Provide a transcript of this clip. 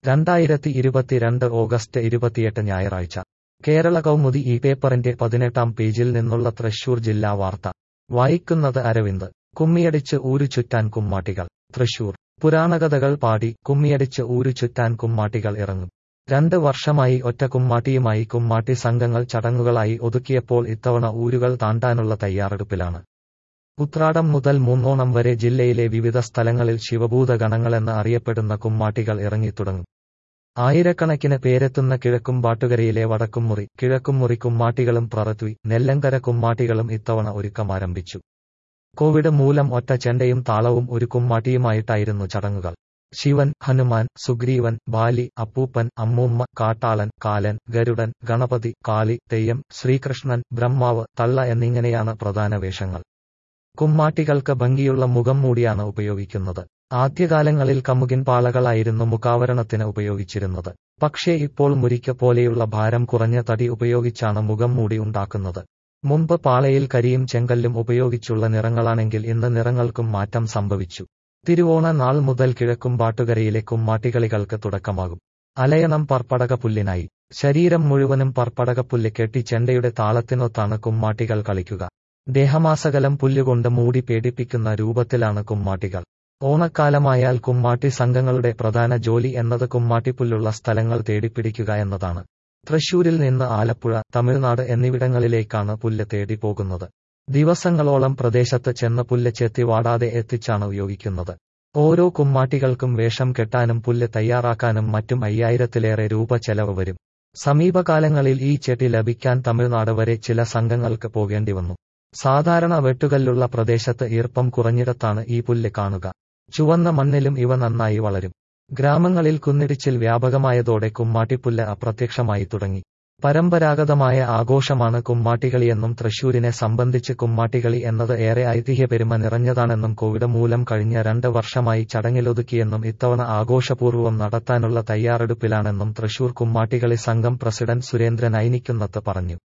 രണ്ടായിരത്തി ഇരുപത്തിരണ്ട് ഓഗസ്റ്റ് ഇരുപത്തിയെട്ട് ഞായറാഴ്ച കേരള കൗമുദി ഈ പേപ്പറിന്റെ പതിനെട്ടാം പേജിൽ നിന്നുള്ള തൃശൂർ ജില്ലാ വാർത്ത വായിക്കുന്നത് അരവിന്ദ് കുമ്മിയടിച്ച് ഊരു ചുറ്റാൻ കുമ്മാട്ടികൾ തൃശൂർ പുരാണകഥകൾ പാടി കുമ്മിയടിച്ച് ഊരു ചുറ്റാൻ കുമ്മാട്ടികൾ ഇറങ്ങും രണ്ട് വർഷമായി ഒറ്റ കുമ്മാട്ടിയുമായി കുമ്മാട്ടി സംഘങ്ങൾ ചടങ്ങുകളായി ഒതുക്കിയപ്പോൾ ഇത്തവണ ഊരുകൾ താണ്ടാനുള്ള തയ്യാറെടുപ്പിലാണ് ഉത്രാടം മുതൽ മൂന്നോണം വരെ ജില്ലയിലെ വിവിധ സ്ഥലങ്ങളിൽ ശിവഭൂത ഗണങ്ങളെന്ന് അറിയപ്പെടുന്ന കുമ്മാട്ടികൾ ഇറങ്ങിത്തുടങ്ങും ആയിരക്കണക്കിന് പേരെത്തുന്ന കിഴക്കുംപാട്ടുകരയിലെ വടക്കുംമുറി കിഴക്കുംമുറി കുമ്മാട്ടികളും പ്രറത്വി നെല്ലങ്കര കുമ്മാട്ടികളും ഇത്തവണ ഒരുക്കമാരംഭിച്ചു കോവിഡ് മൂലം ഒറ്റ ചെണ്ടയും താളവും ഒരു കുമ്മാട്ടിയുമായിട്ടായിരുന്നു ചടങ്ങുകൾ ശിവൻ ഹനുമാൻ സുഗ്രീവൻ ബാലി അപ്പൂപ്പൻ അമ്മൂമ്മ കാട്ടാളൻ കാലൻ ഗരുഡൻ ഗണപതി കാളി തെയ്യം ശ്രീകൃഷ്ണൻ ബ്രഹ്മാവ് തള്ള എന്നിങ്ങനെയാണ് പ്രധാന വേഷങ്ങൾ കുമ്മാട്ടികൾക്ക് ഭംഗിയുള്ള മുഖം മൂടിയാണ് ഉപയോഗിക്കുന്നത് ആദ്യകാലങ്ങളിൽ കമുകിൻ പാളകളായിരുന്നു മുഖാവരണത്തിന് ഉപയോഗിച്ചിരുന്നത് പക്ഷേ ഇപ്പോൾ മുരിക്ക പോലെയുള്ള ഭാരം കുറഞ്ഞ തടി ഉപയോഗിച്ചാണ് മുഖം മൂടി ഉണ്ടാക്കുന്നത് മുമ്പ് പാളയിൽ കരിയും ചെങ്കല്ലും ഉപയോഗിച്ചുള്ള നിറങ്ങളാണെങ്കിൽ ഇന്ന് നിറങ്ങൾക്കും മാറ്റം സംഭവിച്ചു തിരുവോണ നാൾ മുതൽ കിഴക്കുംപാട്ടുകരയിലെ കുമ്മാട്ടികളികൾക്ക് തുടക്കമാകും അലയണം പർപ്പടക പുല്ലിനായി ശരീരം മുഴുവനും പർപ്പടകപ്പുല്ല് കെട്ടി ചെണ്ടയുടെ താളത്തിനൊത്താണ് കുമ്മാട്ടികൾ കളിക്കുക ദേഹമാസകലം പുല്ലുകൊണ്ട് മൂടി പേടിപ്പിക്കുന്ന രൂപത്തിലാണ് കുമ്മാട്ടികൾ ഓണക്കാലമായാൽ കുമ്മാട്ടി സംഘങ്ങളുടെ പ്രധാന ജോലി എന്നത് കുമ്മാട്ടിപ്പുല്ലുള്ള സ്ഥലങ്ങൾ തേടിപ്പിടിക്കുക എന്നതാണ് തൃശൂരിൽ നിന്ന് ആലപ്പുഴ തമിഴ്നാട് എന്നിവിടങ്ങളിലേക്കാണ് പുല്ല് തേടി പോകുന്നത് ദിവസങ്ങളോളം പ്രദേശത്ത് ചെന്ന് പുല്ല് ചെത്തി വാടാതെ എത്തിച്ചാണ് ഉപയോഗിക്കുന്നത് ഓരോ കുമ്മാട്ടികൾക്കും വേഷം കെട്ടാനും പുല്ല് തയ്യാറാക്കാനും മറ്റും അയ്യായിരത്തിലേറെ രൂപ ചെലവ് വരും സമീപകാലങ്ങളിൽ ഈ ചെടി ലഭിക്കാൻ തമിഴ്നാട് വരെ ചില സംഘങ്ങൾക്ക് പോകേണ്ടി വന്നു സാധാരണ വെട്ടുകല്ലുള്ള പ്രദേശത്ത് ഈർപ്പം കുറഞ്ഞിടത്താണ് ഈ പുല്ല് കാണുക ചുവന്ന മണ്ണിലും ഇവ നന്നായി വളരും ഗ്രാമങ്ങളിൽ കുന്നിടിച്ചിൽ വ്യാപകമായതോടെ കുമ്മാട്ടിപ്പുല്ല് അപ്രത്യക്ഷമായി തുടങ്ങി പരമ്പരാഗതമായ ആഘോഷമാണ് കുമ്മാട്ടികളിയെന്നും തൃശൂരിനെ സംബന്ധിച്ച് കുമ്മാട്ടികളി എന്നത് ഏറെ ഐതിഹ്യപെരുമ നിറഞ്ഞതാണെന്നും കോവിഡ് മൂലം കഴിഞ്ഞ രണ്ട് വർഷമായി ചടങ്ങിലൊതുക്കിയെന്നും ഇത്തവണ ആഘോഷപൂർവ്വം നടത്താനുള്ള തയ്യാറെടുപ്പിലാണെന്നും തൃശൂർ കുമ്മാട്ടികളി സംഘം പ്രസിഡന്റ് സുരേന്ദ്രൻ ഐനിക്കുന്നത്ത് പറഞ്ഞു